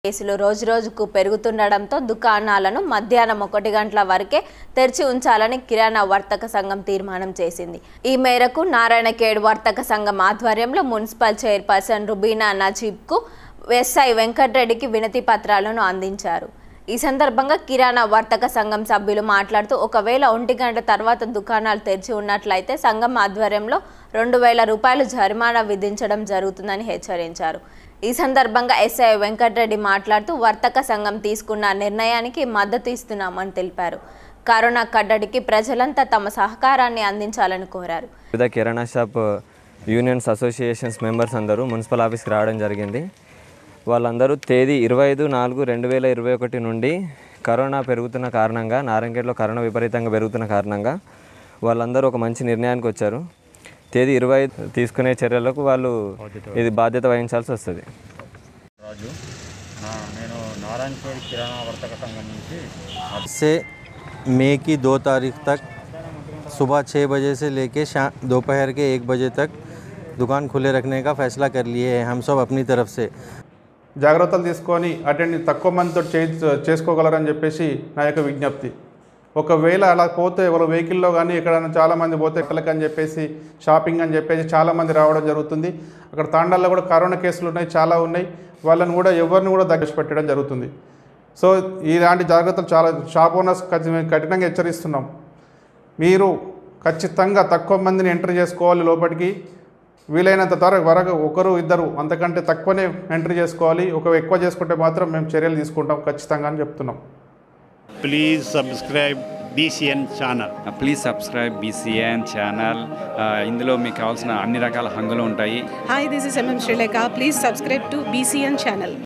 కేసులు రోజురోజుకు పెరుగుతుండడంతో దుకాణాలను మధ్యాహ్నం ఒకటి గంటల వరకే తెరిచి ఉంచాలని కిరాణా వర్తక సంఘం తీర్మానం చేసింది ఈ మేరకు నారాయణఖేడ్ వర్తక సంఘం ఆధ్వర్యంలో మున్సిపల్ చైర్పర్సన్ రుబీనా నజీబ్కు ఎస్ఐ వెంకటరెడ్డికి వినతి పత్రాలను అందించారు ఈ సందర్భంగా కిరాణా వర్తక సంఘం సభ్యులు మాట్లాడుతూ ఒకవేళ ఒంటి గంట తర్వాత దుకాణాలు తెరిచి ఉన్నట్లయితే సంఘం ఆధ్వర్యంలో రెండు వేల రూపాయలు జరిమానా విధించడం జరుగుతుందని హెచ్చరించారు ఈ సందర్భంగా ఎస్ఐ వెంకటరెడ్డి మాట్లాడుతూ వర్తక సంఘం తీసుకున్న నిర్ణయానికి మద్దతు ఇస్తున్నామని తెలిపారు కరోనా కట్టడికి ప్రజలంతా తమ సహకారాన్ని అందించాలని కోరారు వివిధ కిరాణా షాప్ యూనియన్స్ అసోసియేషన్స్ మెంబర్స్ అందరూ మున్సిపల్ ఆఫీస్కి రావడం జరిగింది వాళ్ళందరూ తేదీ ఇరవై ఐదు నాలుగు రెండు వేల ఇరవై ఒకటి నుండి కరోనా పెరుగుతున్న కారణంగా నారాయణగేట్లో కరోనా విపరీతంగా పెరుగుతున్న కారణంగా వాళ్ళందరూ ఒక మంచి నిర్ణయానికి వచ్చారు తేదీ ఇరవై ఐదు తీసుకునే చర్యలకు వాళ్ళు ఇది బాధ్యత వహించాల్సి వస్తుంది రాజు నా నేను నారాయణపేట కిరాణా వర్తక సంఘం నుంచి से मई की दो तारीख तक सुबह छः बजे से लेके शाम दोपहर के एक बजे तक दुकान खुले रखने का फैसला कर लिए हैं हम सब अपनी तरफ से జాగ్రత్తలు తీసుకొని అటెండ్ తక్కువ మందితో చే చేసుకోగలరని చెప్పేసి నా యొక్క విజ్ఞప్తి ఒకవేళ అలా పోతే ఎవరు వెహికల్లో కానీ ఎక్కడైనా చాలామంది పోతే ఎక్కలకి అని చెప్పేసి షాపింగ్ అని చెప్పేసి చాలామంది రావడం జరుగుతుంది అక్కడ తాండాల్లో కూడా కరోనా కేసులు ఉన్నాయి చాలా ఉన్నాయి వాళ్ళని కూడా ఎవరిని కూడా దగ్గర పెట్టడం జరుగుతుంది సో ఇలాంటి జాగ్రత్తలు చాలా షాప్ ఓనర్స్ ఖచ్చి- కఠినంగా హెచ్చరిస్తున్నాం మీరు ఖచ్చితంగా తక్కువ మందిని ఎంటర్ చేసుకోవాలి లోపలికి వీలైనంత త్వర వరకు ఒకరు ఇద్దరు అంతకంటే తక్కువనే ఎంట్రీ చేసుకోవాలి ఒక ఎక్కువ చేసుకుంటే మాత్రం మేము చర్యలు తీసుకుంటాం ఖచ్చితంగా అని చెప్తున్నాం please subscribe BCN channel please subscribe BCN channel ఇందులో మీకు కావాల్సిన అన్ని రకాల హంగులు ఉంటాయి Hi, this is MM Sri Lanka. Please subscribe to BCN channel.